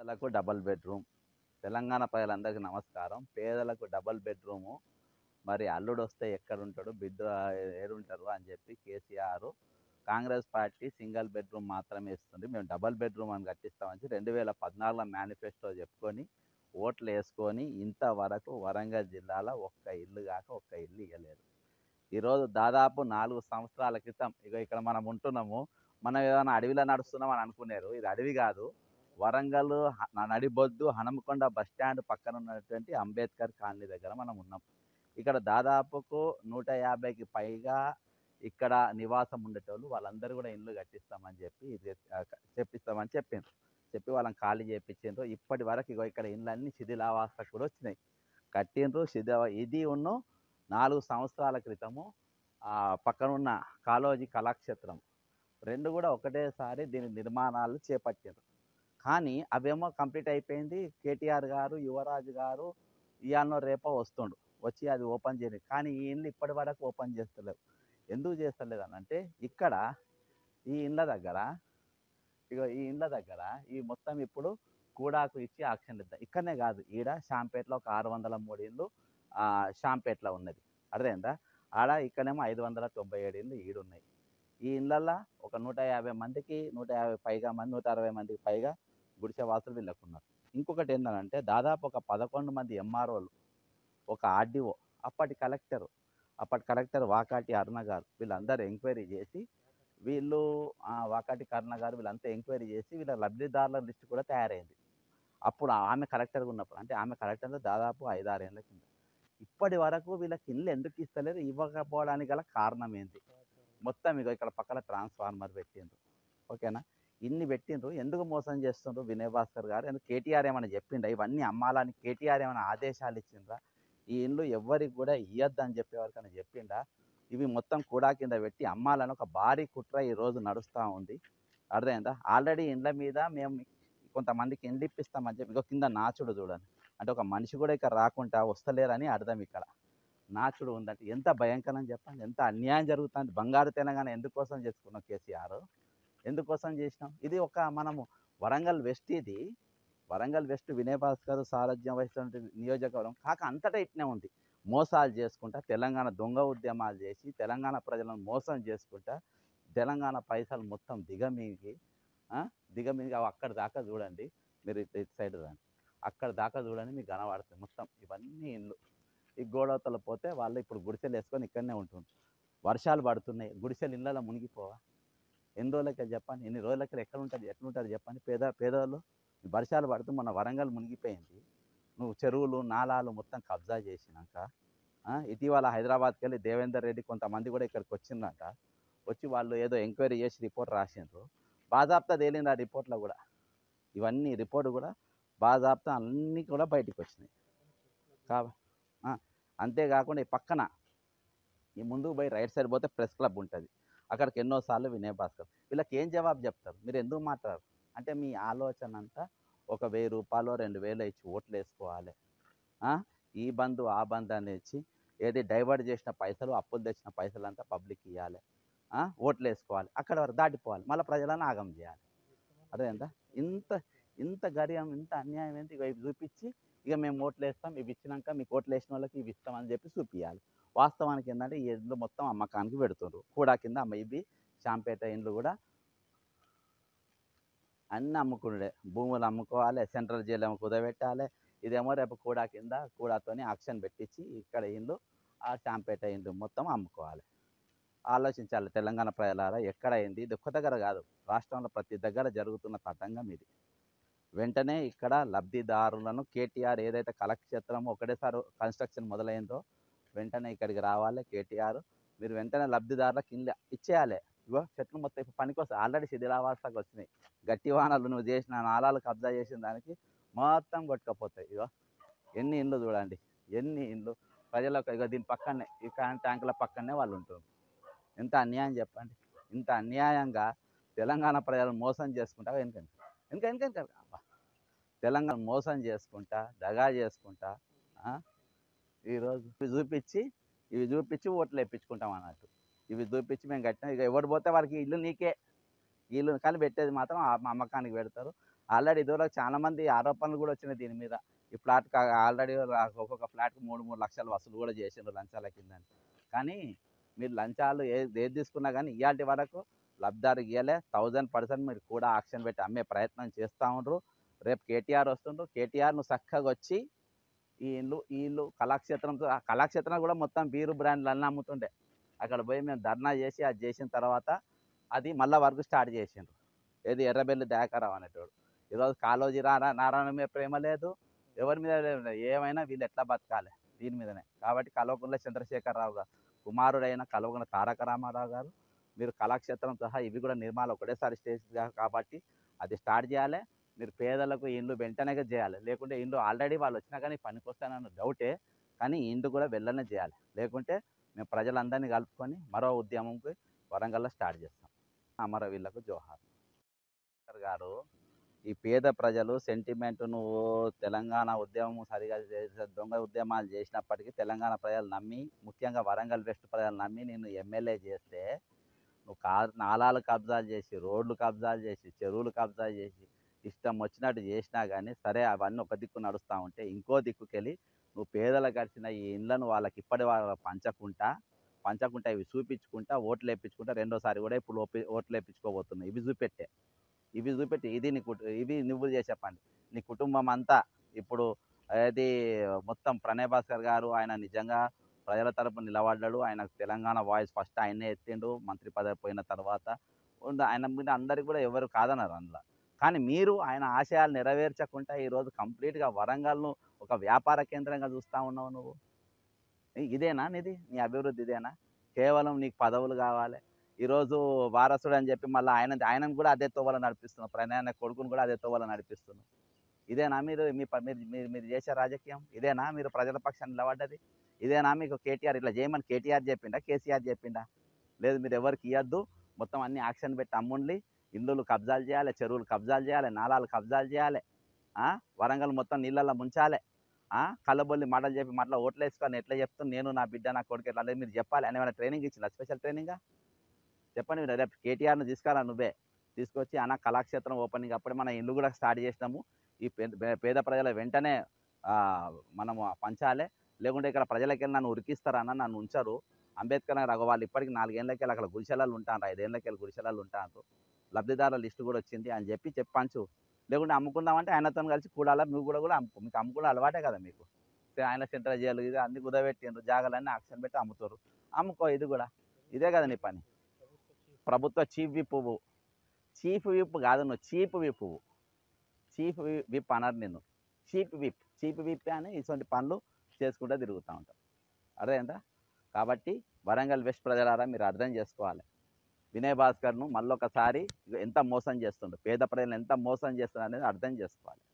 పేదలకు double bedroom Telangana ప్రజలందరికీ నమస్కారం పేదలకు డబల్ బెడ్రూము మరి అల్లుడు వస్తే ఎక్కడ ఉంటాడు బిడ్డ ఏడుంటారు అని చెప్పి KCR Congress party single bedroom మాత్రమే ఇస్తుంది మేము డబల్ బెడ్రూమ్ అని కట్టిస్తామని రెండు వేల పద్నాలుగులో మేనిఫెస్టో చెప్పుకొని ఓట్లు వేసుకొని ఇంతవరకు వరంగల్ జిల్లాలో ఒక్క ఇల్లు కాక ఒక్క ఇల్లు ఇవ్వలేదు ఈరోజు దాదాపు నాలుగు సంవత్సరాల క్రితం ఇక ఇక్కడ మనం ఉంటున్నాము మనం ఏదైనా అడవిలో నడుస్తున్నాం అని అనుకున్నారు ఇది అడవి కాదు వరంగల్ హ- నడిబొద్దు హనుమకొండ బస్ స్టాండ్ పక్కన ఉన్నటువంటి అంబేద్కర్ కాలనీ దగ్గర మనం ఉన్నాం ఇక్కడ దాదాపుకు నూట యాభైకి పైగా ఇక్కడ నివాసం ఉండేటోళ్ళు వాళ్ళందరూ కూడా ఇల్లు కట్టిస్తామని చెప్పి ఇది ఆ, క- చెప్పిస్తామని చెప్పిండ్రు చెప్పి వాళ్ళని ఖాళీ చేయించిండ్రు ఇప్పటి వరకు ఇగో ఇక్కడ ఇళ్ళన్నీ శిథిలావస్థకు కూడా వచ్చినాయి కట్టిండ్రు శిథిల ఇది ఉన్ను నాలుగు సంవత్సరాల క్రితము ఆ, పక్కనున్న కాలోజీ కళాక్షేత్రం రెండు కూడా ఒకటేసారి దీని నిర్మాణాలు చేపట్టారు కానీ అవేమో కంప్లీట్ అయిపోయింది కేటీఆర్ గారు యువరాజు గారు ఇవాళ రేపో వస్తుండు వచ్చి అది ఓపెన్ చేయలేదు కానీ ఈ ఇల్లు ఇప్పటి వరకు ఓపెన్ చేస్తలేవు ఎందుకు చేస్తలేదు అని అంటే ఇక్కడ ఈ ఇండ్ల దగ్గర ఇగో ఈ ఇండ్ల దగ్గర ఈ మొత్తం ఇప్పుడు కూడాకు ఇచ్చి ఆక్షన్ ఇద్దాం ఇక్కడనే కాదు ఈడ షాంపేటలో ఒక ఆరు వందల మూడు ఇల్లు ఆ, షాంపేటలో ఉన్నది అర్థమైందా ఆడ ఇక్కడేమో ఐదు వందల తొంభై ఏడు ఇల్లు ఈడున్నాయి ఈ ఇళ్ళల్లో ఒక నూట యాభై మందికి నూట యాభై పైగా మంది నూట అరవై మందికి పైగా గుడిసె వాసులు వీళ్ళకు ఉన్నారు ఇంకొకటి ఏంటంటే దాదాపు ఒక పదకొండు మంది ఎంఆర్ఓలు ఒక ఆర్డీఓ అప్పటి కలెక్టర్ అప్పటి కలెక్టర్ వాకాటి అరుణ గారు వీళ్ళందరూ ఎంక్వైరీ చేసి వీళ్ళు ఆ, వాకాటి కరుణ గారు వీళ్ళంతా ఎంక్వైరీ చేసి వీళ్ళ లబ్ధిదారుల లిస్ట్ కూడా తయారైంది అప్పుడు ఆమె కలెక్టర్గా ఉన్నప్పుడు అంటే ఆమె కలెక్టర్లో దాదాపు ఐదారేళ్ళ కింద ఇప్పటి వరకు వీళ్ళకి ఇల్లు ఎందుకు ఇస్తలేరు ఇవ్వకపోవడానికి గల కారణం ఏంటి మొత్తం ఇక ఇక్కడ పక్కన ట్రాన్స్ఫార్మర్ పెట్టిండ్రు ఓకేనా ఇన్ని పెట్టిండ్రు ఎందుకు మోసం చేస్తుండ్రు వినయ్ భాస్కర్ గారు ఎందుకు కేటీఆర్ ఏమైనా చెప్పిండ్రా ఇవన్నీ అమ్మాలని కేటీఆర్ ఏమైనా ఆదేశాలు ఇచ్చిండ్రా ఈ ఇండ్లు ఎవ్వరికి కూడా ఇయ్యొద్దని చెప్పేవారికైనా చెప్పిండా ఇవి మొత్తం కూడా కింద పెట్టి అమ్మాలని ఒక భారీ కుట్ర ఈ రోజు నడుస్తూ ఉంది అర్థమైందా ఆల్రెడీ ఇండ్ల మీద మేము కొంతమందికి ఇండ్లు ఇప్పిస్తామని చెప్పి ఇగో కింద నాచుడు చూడండి అంటే ఒక మనిషి కూడా ఇక్కడ రాకుండా వస్తలేరని అర్థం ఇక్కడ నాచుడు ఉందంటే ఎంత భయంకరం చెప్పండి ఎంత అన్యాయం జరుగుతుంది బంగారు తెలంగాణ ఎందుకోసం చేసుకున్నాం కేసీఆర్ ఎందుకోసం చేసినాం ఇది ఒక మనము వరంగల్ వెస్ట్ ఇది వరంగల్ వెస్ట్ వినయ్ భాస్కర్ సారథ్యం వహిస్తున్న నియోజకవర్గం కాక అంతటా ఇట్నే ఉంది మోసాలు చేసుకుంటా తెలంగాణ దొంగ ఉద్యమాలు చేసి తెలంగాణ ప్రజలను మోసం చేసుకుంటా తెలంగాణ పైసలు మొత్తం దిగమింగి ఆ, దిగమింగి అవి అక్కడ దాకా చూడండి మీరు ఇటు ఇటు సైడ్ రండి అక్కడ దాకా చూడండి మీకు కనబడుతుంది మొత్తం ఇవన్నీ ఇల్లు ఈ గోడవతల పోతే వాళ్ళు ఇప్పుడు గుడిసెలు వేసుకొని ఇక్కడనే ఉంటుండ్రు వర్షాలు పడుతున్నాయి గుడిసెలు ఇళ్ళలో మునిగిపోవా ఎన్ని రోజులకి చెప్పండి ఎన్ని రోజులకి ఎక్కడ ఉంటుంది ఎట్లా ఉంటుంది చెప్పండి పేద పేదవాళ్ళు వర్షాలు పడుతూ మన వరంగల్ మునిగిపోయింది నువ్వు చెరువులు నాలాలు మొత్తం కబ్జా చేసినాక ఆ, ఇటీవల హైదరాబాద్కి వెళ్ళి దేవేందర్ రెడ్డి కొంతమంది కూడా ఇక్కడికి వచ్చిందంట వచ్చి వాళ్ళు ఏదో ఎంక్వైరీ చేసి రిపోర్ట్ రాసిండ్రు బాజాప్తా తేలింది ఆ రిపోర్ట్లో కూడా ఇవన్నీ రిపోర్ట్ కూడా బాజాప్తా అన్నీ కూడా బయటికి వచ్చినాయి కాబ ఆ, అంతేకాకుండా ఈ పక్కన ఈ ముందుకు పోయి రైట్ సైడ్ పోతే ప్రెస్ క్లబ్ ఉంటుంది అక్కడికి ఎన్నోసార్లు వినయ్ భాస్కర్ వీళ్ళకి ఏం జవాబు చెప్తారు మీరు ఎందుకు మాట్లాడరు అంటే మీ ఆలోచన అంతా ఒక వెయ్యి రూపాయలు రెండు వేలు ఇచ్చి ఓట్లు వేసుకోవాలి ఆ? ఈ బంధు ఆ బంధు అని ఇచ్చి ఏది డైవర్ట్ చేసిన పైసలు అప్పులు తెచ్చిన పైసలు అంతా పబ్లిక్ ఇవ్వాలి ఓట్లు వేసుకోవాలి అక్కడ వరకు దాటిపోవాలి మళ్ళీ ప్రజలను ఆగం చేయాలి అదేందా ఇంత ఇంత గర్యం ఇంత అన్యాయం ఏంటి ఇక ఇవి చూపించి ఇక మేము ఓట్లు వేస్తాం ఇవి ఇచ్చినాక మీకు ఓట్లు వేసిన వాళ్ళకి ఇవి ఇస్తామని చెప్పి చూపించాలి వాస్తవానికి ఏంటంటే ఈ ఇండ్లు మొత్తం అమ్మకానికి పెడుతుండ్రు కూడా కింద అమ్మ ఇవి శాంపేట ఇండ్లు కూడా అన్నీ అమ్ముకునుడే భూములు అమ్ముకోవాలి సెంట్రల్ జైలు ఏమో కుదబెట్టాలి ఇదేమో రేపు కూడా కింద కూడాతోని ఆక్షన్ పెట్టించి ఇక్కడ ఇండ్లు ఆ శాంపేట ఇండ్లు మొత్తం అమ్ముకోవాలి ఆలోచించాలి తెలంగాణ ప్రజలారా ఎక్కడ అయింది ఇది ఒక్క దగ్గర కాదు రాష్ట్రంలో ప్రతి దగ్గర జరుగుతున్న తతంగం ఇది వెంటనే ఇక్కడ లబ్ధిదారులను కేటీఆర్ ఏదైతే కళాక్షేత్రం ఒకటేసారి కన్స్ట్రక్షన్ మొదలైందో వెంటనే ఇక్కడికి రావాలి కేటీఆర్ మీరు వెంటనే లబ్ధిదారులకు ఇల్లు ఇచ్చేయాలి ఇగో చెట్లు మొత్తం ఇప్పుడు పనికొస్తాయి ఆల్రెడీ శిథిలావాసాకు వచ్చినాయి గట్టి వాహనాలు నువ్వు చేసిన నాలాలు కబ్జా చేసిన దానికి మొత్తం కొట్టుకపోతాయి ఇగో ఎన్ని ఇండ్లు చూడండి ఎన్ని ఇండ్లు ప్రజలకు ఇగో దీని పక్కనే ఈ క్యాన్ ట్యాంకుల పక్కనే వాళ్ళు ఉంటారు ఎంత అన్యాయం చెప్పండి ఇంత అన్యాయంగా తెలంగాణ ప్రజలను మోసం చేసుకుంటా ఎందుకండి ఎందుక ఎందుకంటే అబ్బా తెలంగాణ మోసం చేసుకుంటా దగా చేసుకుంటా ఆ, ఈరోజు ఇవి చూపించి ఇవి చూపించి ఓట్లు వేయించుకుంటాం అన్నట్టు ఇవి చూపించి మేము కట్టినాం ఇక ఎవరు పోతే వారికి ఇల్లు నీకే ఇల్లు కానీ పెట్టేది మాత్రం ఆ అమ్మకానికి పెడతారు ఆల్రెడీ ఇదివరకు చాలా మంది ఆరోపణలు కూడా వచ్చినాయి దీని మీద ఈ ఫ్లాట్ ఆల్రెడీ ఒక్కొక్క ఫ్లాట్కి మూడు మూడు లక్షలు వసూలు కూడా చేసిండ్రు లంచాల కింద కానీ మీరు లంచాలు ఏ ఏది తీసుకున్నా కానీ ఇవాటి వరకు లబ్ధారు ఇయ్యలే థౌజండ్ పర్సెంట్ మీరు కూడా ఆక్షన్ పెట్టి అమ్మే ప్రయత్నం చేస్తూ ఉండ్రు రేపు కేటీఆర్ వస్తుండ్రు కేటీఆర్ ను చక్కగా వచ్చి ఈ ఇల్లు ఈ ఇల్లు కళాక్షేత్రంతో ఆ కళాక్షేత్రం కూడా మొత్తం బీరు బ్రాండ్లు అన్నీ అమ్ముతుండే అక్కడ పోయి మేము ధర్నా చేసి అది చేసిన తర్వాత అది మళ్ళా వర్క్ స్టార్ట్ చేసిండ్రు ఏది ఎర్రబెల్లి దయాకరావు అనేటోడు ఈరోజు కాలోజీ నారా నారాయణ మీద ప్రేమ లేదు ఎవరి మీద లేదు. ఏమైనా వీళ్ళు ఎట్లా బతకాలి దీని మీదనే కాబట్టి కల్వకుంట్ల చంద్రశేఖరరావు గారు కుమారుడైన కల్వకుంట్ల తారక రామారావు గారు మీరు కళాక్షేత్రం సహా ఇవి కూడా నిర్మాణ ఒకటేసారి స్టేజ్ కాబట్టి అది స్టార్ట్ చేయాలి మీరు పేదలకు ఇండ్లు వెంటనే చేయాలి లేకుంటే ఇండ్లు ఆల్రెడీ వాళ్ళు వచ్చినా కానీ పనికొస్తానన్న డౌటే కానీ ఈ ఇండ్లు కూడా వెళ్ళనే చేయాలి లేకుంటే మేము ప్రజలందరినీ కలుపుకొని మరో ఉద్యమంకి వరంగల్లో స్టార్ట్ చేస్తాం అమరవీళ్ళకు జోహార్ గారు ఈ పేద ప్రజలు సెంటిమెంట్ నువ్వు తెలంగాణ ఉద్యమం సరిగా చేసే దొంగ ఉద్యమాలు చేసినప్పటికీ తెలంగాణ ప్రజలు నమ్మి ముఖ్యంగా వరంగల్ వెస్ట్ ప్రజలు నమ్మి నేను ఎమ్మెల్యే చేస్తే నువ్వు కా నాలాలు కబ్జాలు చేసి రోడ్లు కబ్జాలు చేసి చెరువులు కబ్జాలు చేసి ఇష్టం వచ్చినట్టు చేసినా కానీ సరే అవన్నీ ఒక దిక్కు నడుస్తూ ఉంటే ఇంకో దిక్కుకెళ్ళి నువ్వు పేదలకు గడిచిన ఈ ఇండ్లను వాళ్ళకి ఇప్పటి వాళ్ళ పంచకుంటా పంచకుంటా ఇవి చూపించుకుంటా ఓట్లు వేయించుకుంటా రెండోసారి కూడా ఇప్పుడు ఓపి- ఓట్లు వేయించుకోబోతున్నావు ఇవి చూపెట్టే ఇవి చూపెట్టి ఇది నీ కుటు ఇవి నువ్వు చేసే పని నీ కుటుంబం అంతా ఇప్పుడు అది మొత్తం ప్రణయ్ భాస్కర్ గారు ఆయన నిజంగా ప్రజల తరపున నిలబడ్డాడు ఆయన తెలంగాణ వాయిస్ ఫస్ట్ ఆయనే ఎత్తిండు మంత్రి పదవి పోయిన తర్వాత ఉండ- ఆయన మీద అందరికి కూడా ఎవరు కాదన్నారు అందులో కానీ మీరు ఆయన ఆశయాలు నెరవేర్చకుండా ఈరోజు కంప్లీట్గా వరంగల్ను ఒక వ్యాపార కేంద్రంగా చూస్తూ ఉన్నావు నువ్వు ఇ- ఇదేనా నీది నీ అభివృద్ధి ఇదేనా కేవలం నీకు పదవులు కావాలి ఈరోజు వారసుడు అని చెప్పి మళ్ళీ ఆయన ఆయనను కూడా అదే తోవల నడిపిస్తున్నావు ప్రణయాన కొడుకును కూడా అదే తోవల నడిపిస్తున్నావు ఇదేనా మీరు మీ ప- మీరు మీరు మీరు చేసే రాజకీయం ఇదేనా మీరు ప్రజల పక్షాన్ని నిలబడ్డది ఇదేనా మీకు కేటీఆర్ ఇట్లా చేయమని కేటీఆర్ చెప్పిండా కేసీఆర్ చెప్పిండా లేదు మీరు ఎవరికి ఇవ్వద్దు మొత్తం అన్ని యాక్షన్ పెట్టి అమ్ముండి ఇల్లులు కబ్జాలు చేయాలి చెరువులు కబ్జాలు చేయాలి నాలాలు కబ్జాలు చేయాలి ఆ? వరంగల్ మొత్తం నీళ్ళల్లో ముంచాలి ఆ? కళ్ళబొల్లి మాటలు చెప్పి మాటలు ఓట్లు వేసుకొని ఎట్లా చెప్తాను నేను నా బిడ్డ నా కొడుకు ఎట్లా అనేది మీరు చెప్పాలి అని ఏమైనా ట్రైనింగ్ ఇచ్చిందా స్పెషల్ ట్రైనింగా చెప్పండి మీరు రేపు కేటీఆర్ను తీసుకురా నువ్వే తీసుకొచ్చి అన్న కళాక్షేత్రం ఓపెనింగ్ అప్పుడే మన ఇల్లు కూడా స్టార్ట్ చేసినాము ఈ పే- పే- పేద ప్రజల వెంటనే ఆ, మనము పంచాలి లేకుంటే ఇక్కడ ప్రజలకి వెళ్ళి నన్ను ఉరికిస్తారన్న నన్ను ఉంచరు అంబేద్కర్ నగర్ అగో వాళ్ళు ఇప్పటికి నాలుగేళ్ళకి వెళ్ళి అక్కడ గుడిసెలాలు ఉంటారు ఐదేళ్ళకి వెళ్ళి గుడిసెలాలు ఉంటారు లబ్ధిదారుల లిస్టు కూడా వచ్చింది అని చెప్పి చెప్పంచు లేకుంటే అమ్ముకుందామంటే ఆయనతో కలిసి కూడాలా మీకు కూడా కూడా అమ్ముకో మీకు అమ్ముకునే అలవాటే కదా మీకు సరే ఆయన సెంట్రల్ జైలు ఇది అన్ని కుదబెట్టిండ్రు జాగాలన్నీ ఆక్షన్ పెట్టి అమ్ముతారు అమ్ముకో ఇది కూడా ఇదే కదా నీ పని ప్రభుత్వ చీఫ్ విప్ చీఫ్ విప్ కాదు నువ్వు చీఫ్ విప్ చీఫ్ విప్ అన్నారు నిన్ను చీఫ్ విప్ చీఫ్ విప్ అని ఇటువంటి పనులు చేసుకుంటూ తిరుగుతూ ఉంటాం అర్థమైందా కాబట్టి వరంగల్ వెస్ట్ ప్రజలారా మీరు అర్థం చేసుకోవాలి వినయ్ భాస్కర్ను మళ్ళొకసారి ఎంత మోసం చేస్తుండ్రు పేద ప్రజలను ఎంత మోసం చేస్తున్నారు అనేది అర్థం చేసుకోవాలి